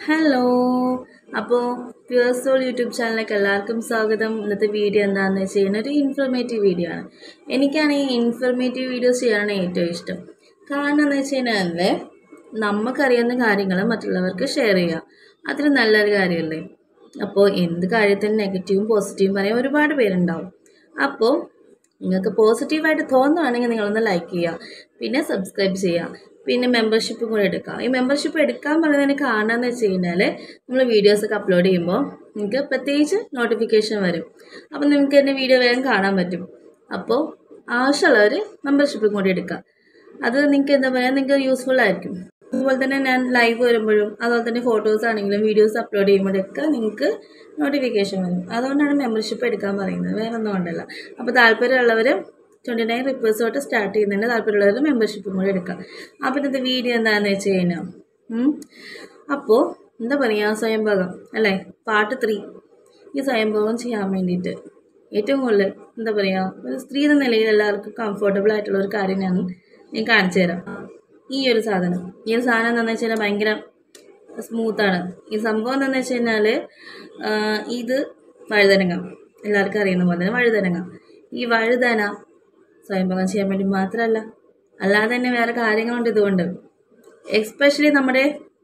hello അപ്പോൾ pure soul YouTube ചാനലിലേക്ക് എല്ലാവർക്കും സ്വാഗതം ഇന്നത്തെ വീഡിയോ എന്താണെന്ന് വെച്ച് കഴിഞ്ഞാൽ ഒരു ഇൻഫർമേറ്റീവ് വീഡിയോ ആണ് എനിക്കാണെങ്കിൽ ഇൻഫർമേറ്റീവ് വീഡിയോസ് ചെയ്യാനാണ് ഏറ്റവും ഇഷ്ടം കാരണം എന്ന് വെച്ച് കഴിഞ്ഞാൽ നമുക്കറിയാവുന്ന കാര്യങ്ങൾ മറ്റുള്ളവർക്ക് ഷെയർ ചെയ്യുക അതൊരു നല്ലൊരു കാര്യമല്ലേ അപ്പോൾ എന്ത് കാര്യത്തിനും നെഗറ്റീവും പോസിറ്റീവും പറയാൻ ഒരുപാട് പേരുണ്ടാവും അപ്പോൾ നിങ്ങൾക്ക് പോസിറ്റീവായിട്ട് തോന്നുകയാണെങ്കിൽ നിങ്ങളൊന്ന് ലൈക്ക് ചെയ്യുക പിന്നെ സബ്സ്ക്രൈബ് ചെയ്യുക പിന്നെ മെമ്പർഷിപ്പ് കൂടെ എടുക്കുക ഈ മെമ്പർഷിപ്പ് എടുക്കാൻ പറയുന്നതിന് കാരണം എന്ന് വെച്ച് കഴിഞ്ഞാൽ നമ്മൾ വീഡിയോസൊക്കെ അപ്ലോഡ് ചെയ്യുമ്പോൾ നിങ്ങൾക്ക് പ്രത്യേകിച്ച് നോട്ടിഫിക്കേഷൻ വരും അപ്പോൾ നിങ്ങൾക്ക് എൻ്റെ വീഡിയോ വേഗം കാണാൻ പറ്റും അപ്പോൾ ആവശ്യമുള്ളവർ മെമ്പർഷിപ്പും കൂടി എടുക്കുക അത് നിങ്ങൾക്ക് എന്താ പറയുക നിങ്ങൾക്ക് യൂസ്ഫുൾ ആയിരിക്കും അതുപോലെ തന്നെ ഞാൻ ലൈവ് വരുമ്പോഴും അതുപോലെ തന്നെ ഫോട്ടോസ് ആണെങ്കിലും വീഡിയോസ് അപ്ലോഡ് ചെയ്യുമ്പോഴൊക്കെ നിങ്ങൾക്ക് നോട്ടിഫിക്കേഷൻ വരും അതുകൊണ്ടാണ് മെമ്പർഷിപ്പ് എടുക്കാൻ പറയുന്നത് വേറെ ഒന്നും കൊണ്ടല്ല അപ്പോൾ താല്പര്യമുള്ളവർ ട്വൻറ്റി നയൻ റിപ്പേഴ്സ് തൊട്ട് സ്റ്റാർട്ട് ചെയ്യുന്നതിന് താല്പര്യമുള്ളവർ മെമ്പർഷിപ്പും കൂടി എടുക്കാം അപ്പോൾ ഇന്നത്തെ വീഡിയോ എന്താണെന്ന് വെച്ച് കഴിഞ്ഞാൽ ഉം, അപ്പോൾ എന്താ പറയുക സ്വയംഭോഗം അല്ലേ പാർട്ട് ത്രീ ഈ സ്വയംഭോഗം ചെയ്യാൻ വേണ്ടിയിട്ട് ഏറ്റവും കൂടുതൽ എന്താ പറയുക ഒരു സ്ത്രീ എന്ന നിലയിൽ എല്ലാവർക്കും കംഫർട്ടബിൾ ആയിട്ടുള്ള ഒരു കാര്യം ഞാൻ ഞാൻ കാണിച്ചു തരാം ഈ ഒരു സാധനം ഈ ഒരു സാധനം എന്താണെന്ന് വെച്ച് കഴിഞ്ഞാൽ ഭയങ്കര സ്മൂത്താണ് ഈ സംഭവം എന്താണെന്ന് വെച്ച് കഴിഞ്ഞാൽ ഇത് വഴുതനങ്ങ എല്ലാവർക്കും അറിയുന്ന പോലെ തന്നെ വഴുതനങ്ങ ഈ വഴുതന സ്വയംഭോഗം ചെയ്യാൻ വേണ്ടി മാത്രമല്ല അല്ലാതെ തന്നെ വേറെ കാര്യങ്ങളുണ്ട് ഇതുകൊണ്ട് എക്സ്പെഷ്യലി നമ്മുടെ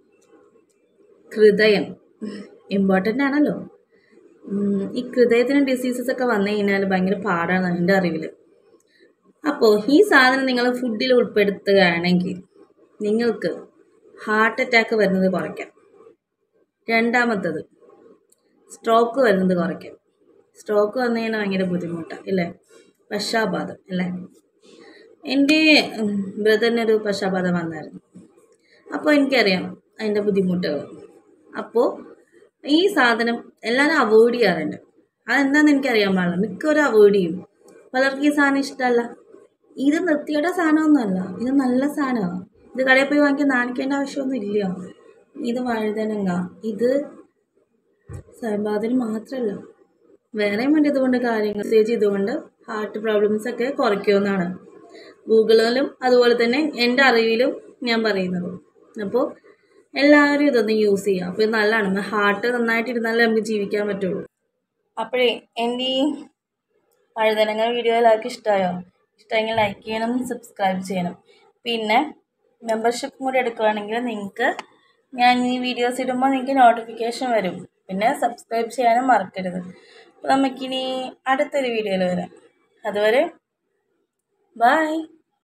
ഹൃദയം ഇമ്പോർട്ടൻ്റ് ആണല്ലോ ഉം, ഈ ഹൃദയത്തിന് ഡിസീസസ് ഒക്കെ വന്നു കഴിഞ്ഞാൽ ഭയങ്കര പാടാണ് എൻ്റെ അറിവിൽ അപ്പോൾ ഈ സാധനം നിങ്ങൾ ഫുഡിൽ ഉൾപ്പെടുത്തുകയാണെങ്കിൽ നിങ്ങൾക്ക് ഹാർട്ട് അറ്റാക്ക് വരുന്നത് കുറയ്ക്കാം രണ്ടാമത്തത് സ്ട്രോക്ക് വരുന്നത് കുറയ്ക്കാം സ്ട്രോക്ക് വന്നു കഴിഞ്ഞാൽ ഭയങ്കര ബുദ്ധിമുട്ടാണ് ഇല്ലേ പക്ഷാപാതം അല്ലേ എൻ്റെ ബ്രദറിനൊരു പക്ഷാപാതം വന്നായിരുന്നു അപ്പോൾ എനിക്കറിയാം അതിൻ്റെ ബുദ്ധിമുട്ടുകൾ അപ്പോൾ ഈ സാധനം എല്ലാവരും അവോയ്ഡ് ചെയ്യാറുണ്ട് അതെന്താണെന്ന് എനിക്കറിയാൻ പാടില്ല മിക്കവരും അവോയ്ഡ് ചെയ്യും പലർക്കും ഈ സാധനം ഇഷ്ടമല്ല ഇത് നിർത്തിയുടെ സാധനമൊന്നുമല്ല ഇത് നല്ല സാധനമാണ് ഇത് കടയിൽ പോയി വാങ്ങിക്കാൻ നാണിക്കേണ്ട ആവശ്യമൊന്നും ഇല്ല ഇത് വഴുതനങ്ങ ഇത് സ്വയംപാദത്തിന് മാത്രമല്ല വേറെയും ഉണ്ട് ഇതുകൊണ്ട് കാര്യങ്ങൾ പ്രത്യേകിച്ച് ഇതുകൊണ്ട് ഹാർട്ട് പ്രോബ്ലംസ് ഒക്കെ കുറയ്ക്കുമെന്നാണ് ഗൂഗിളിലും അതുപോലെ തന്നെ എൻ്റെ അറിവിലും ഞാൻ പറയുന്നത് അപ്പോൾ എല്ലാവരും ഇതൊന്ന് യൂസ് ചെയ്യുക അപ്പോൾ ഇത് നല്ലതാണ് ഹാർട്ട് നന്നായിട്ട് ഇരുന്നാലേ നമുക്ക് ജീവിക്കാൻ പറ്റുള്ളൂ അപ്പോഴേ എൻ്റെ ഈ വഴുതനങ്ങ വീഡിയോ എല്ലാവർക്കും ഇഷ്ടമായോ ഇഷ്ടമെങ്കിൽ ലൈക്ക് ചെയ്യണം സബ്സ്ക്രൈബ് ചെയ്യണം പിന്നെ മെമ്പർഷിപ്പ് കൂടി എടുക്കുകയാണെങ്കിൽ നിങ്ങൾക്ക് ഞാൻ ഈ വീഡിയോസ് ഇടുമ്പോൾ നിങ്ങൾക്ക് നോട്ടിഫിക്കേഷൻ വരും പിന്നെ സബ്സ്ക്രൈബ് ചെയ്യാനും മറക്കരുത് അപ്പോൾ നമുക്കിനി അടുത്തൊരു വീഡിയോയിൽ വരാം അതുവരെ ബൈ